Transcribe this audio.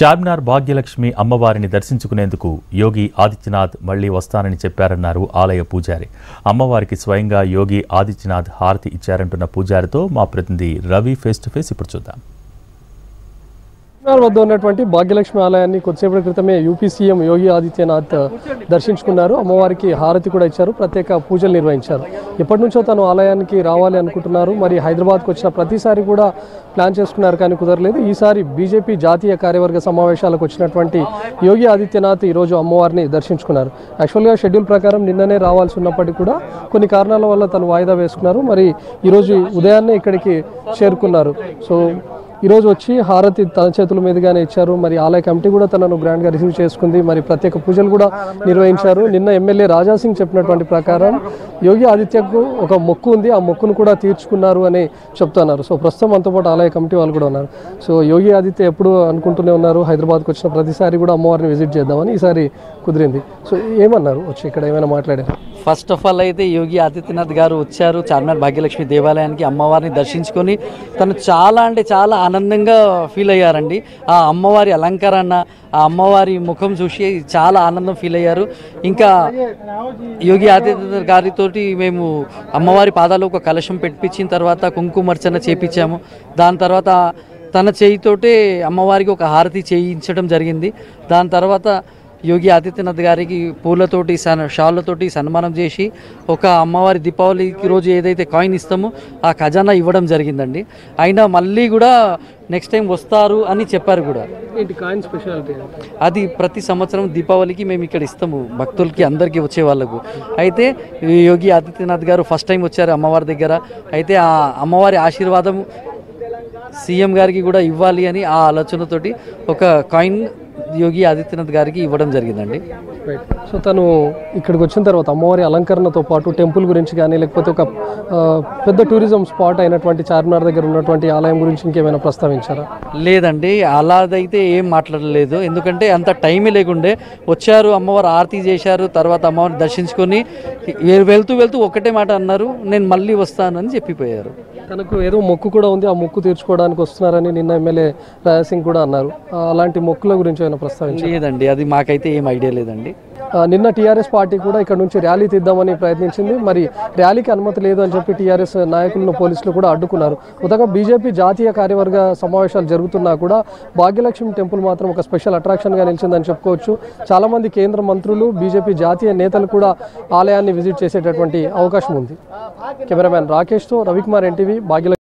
చార్మినార్ భాగ్యలక్ష్మి అమ్మవారిని దర్శించుకునేందుకు యోగి ఆదిత్యనాథ్ మళ్లీ వస్తానని చెప్పారన్నారు ఆలయ పూజారి అమ్మవారికి స్వయంగా యోగి ఆదిత్యనాథ్ హారతి ఇచ్చారంటున్న పూజారితో మా ప్రతినిధి రవి ఫేస్ టు ఫేస్ ఇప్పుడు చూద్దాం చార్మినార్ వద్ద ఉన్నటువంటి భాగ్యలక్ష్మి ఆలయాన్ని కొద్దిసేపటి క్రితమే యూపీ సీఎం యోగి ఆదిత్యనాథ్ దర్శించుకున్నారు అమ్మవారికి హారతి కూడా ఇచ్చారు ప్రత్యేక పూజలు నిర్వహించారు ఎప్పటి నుంచో తను ఆలయానికి రావాలి అనుకుంటున్నారు మరి హైదరాబాద్కు వచ్చిన ప్రతిసారి కూడా ప్లాన్ చేసుకున్నారు కానీ కుదరలేదు ఈసారి బీజేపీ జాతీయ కార్యవర్గ సమావేశాలకు వచ్చినటువంటి యోగి ఆదిత్యనాథ్ ఈరోజు అమ్మవారిని దర్శించుకున్నారు యాక్చువల్గా షెడ్యూల్ ప్రకారం నిన్ననే రావాల్సి ఉన్నప్పటికీ కూడా కొన్ని కారణాల వల్ల తను వాయిదా వేసుకున్నారు మరి ఈరోజు ఉదయాన్నే ఇక్కడికి చేరుకున్నారు సో ఈరోజు వచ్చి హారతి తన చేతుల మీదుగానే ఇచ్చారు మరి ఆలయ కమిటీ కూడా తనను గ్రాండ్గా రిసీవ్ చేసుకుంది మరి ప్రత్యేక పూజలు కూడా నిర్వహించారు నిన్న ఎమ్మెల్యే రాజాసింగ్ చెప్పినటువంటి ప్రకారం యోగి ఆదిత్యకు ఒక మొక్కు ఉంది ఆ మొక్కును కూడా తీర్చుకున్నారు అని చెప్తున్నారు సో ప్రస్తుతం మనతో పాటు ఆలయ కమిటీ వాళ్ళు కూడా ఉన్నారు సో యోగి ఆదిత్య ఎప్పుడు అనుకుంటూనే ఉన్నారు హైదరాబాద్కి వచ్చిన ప్రతిసారి కూడా అమ్మవారిని విజిట్ చేద్దామని ఈసారి కుదిరింది సో ఏమన్నారు వచ్చి ఇక్కడ ఏమైనా మాట్లాడారు ఫస్ట్ ఆఫ్ ఆల్ అయితే యోగి ఆదిత్యనాథ్ గారు వచ్చారు చార్మినార్ భాగ్యలక్ష్మి దేవాలయానికి అమ్మవారిని దర్శించుకొని తను చాలా అంటే చాలా ఆనందంగా ఫీల్ అయ్యారండి ఆ అమ్మవారి అలంకరణ ఆ అమ్మవారి ముఖం చూసి చాలా ఆనందం ఫీల్ అయ్యారు ఇంకా యోగి ఆదిత్యనాథ్ గారితోటి మేము అమ్మవారి పాదాలు ఒక కలశం పెట్టించిన తర్వాత కుంకుమర్చన చేపించాము దాని తర్వాత తన చేయితోటే అమ్మవారికి ఒక హారతి చేయించడం జరిగింది దాని తర్వాత యోగి ఆదిత్యనాథ్ గారికి పూలతోటి సన్ షాళ్ళతోటి సన్మానం చేసి ఒక అమ్మవారి దీపావళికి రోజు ఏదైతే కాయిన్ ఇస్తామో ఆ ఖజానా ఇవ్వడం జరిగిందండి అయినా మళ్ళీ కూడా నెక్స్ట్ టైం వస్తారు అని చెప్పారు కూడా ఏంటి కాయిన్ స్పెషాలిటీ అది ప్రతి సంవత్సరం దీపావళికి మేము ఇక్కడ ఇస్తాము భక్తులకి అందరికీ వచ్చే వాళ్ళకు అయితే ఈ యోగి ఆదిత్యనాథ్ గారు ఫస్ట్ టైం వచ్చారు అమ్మవారి దగ్గర అయితే ఆ అమ్మవారి ఆశీర్వాదం సీఎం గారికి కూడా ఇవ్వాలి అని ఆ ఆలోచనతోటి ఒక కాయిన్ యోగి ఆదిత్యనాథ్ గారికి ఇవ్వడం జరిగిందండి రైట్ సో తను ఇక్కడికి వచ్చిన తర్వాత అమ్మవారి అలంకరణతో పాటు టెంపుల్ గురించి కానీ లేకపోతే ఒక ఆ, పెద్ద టూరిజం స్పాట్ అయినటువంటి చార్మినార్ దగ్గర ఉన్నటువంటి ఆలయం గురించి ఇంకేమైనా ప్రస్తావించారా లేదండి అలాదైతే ఏం మాట్లాడలేదు ఎందుకంటే అంత టైమే లేకుండే వచ్చారు అమ్మవారు ఆరతి చేశారు తర్వాత అమ్మవారిని దర్శించుకొని వె- వెళ్తూ వెళ్తూ ఒకటే మాట అన్నారు నేను మళ్ళీ వస్తానని చెప్పిపోయారు తనకు ఏదో మొక్కు కూడా ఉంది ఆ మొక్కు తీర్చుకోవడానికి వస్తున్నారని నిన్న ఎమ్మెల్యే రాజాసింగ్ కూడా అన్నారు ఆ, అలాంటి మొక్కుల గురించి ఏమైనా ప్రస్తావించారు లేదండి అది మాకైతే ఏం ఐడియా లేదండి నిన్న టీఆర్ఎస్ పార్టీ కూడా ఇక్కడ నుంచి ర్యాలీ తీద్దామని ప్రయత్నించింది మరి ర్యాలీకి అనుమతి లేదు అని చెప్పి టీఆర్ఎస్ నాయకులను పోలీసులు కూడా అడ్డుకున్నారు మొదటగా బీజేపీ జాతీయ కార్యవర్గ సమావేశాలు జరుగుతున్నా కూడా భాగ్యలక్ష్మి టెంపుల్ మాత్రం ఒక స్పెషల్ అట్రాక్షన్గా నిలిచిందని చెప్పుకోవచ్చు చాలామంది కేంద్ర మంత్రులు బీజేపీ జాతీయ నేతలు కూడా ఆలయాన్ని విజిట్ చేసేటటువంటి అవకాశం ఉంది కెమెరామ్యాన్ రాకేష్తో రవికుమార్ ఎన్టీవీ భాగ్యలక్ష్మి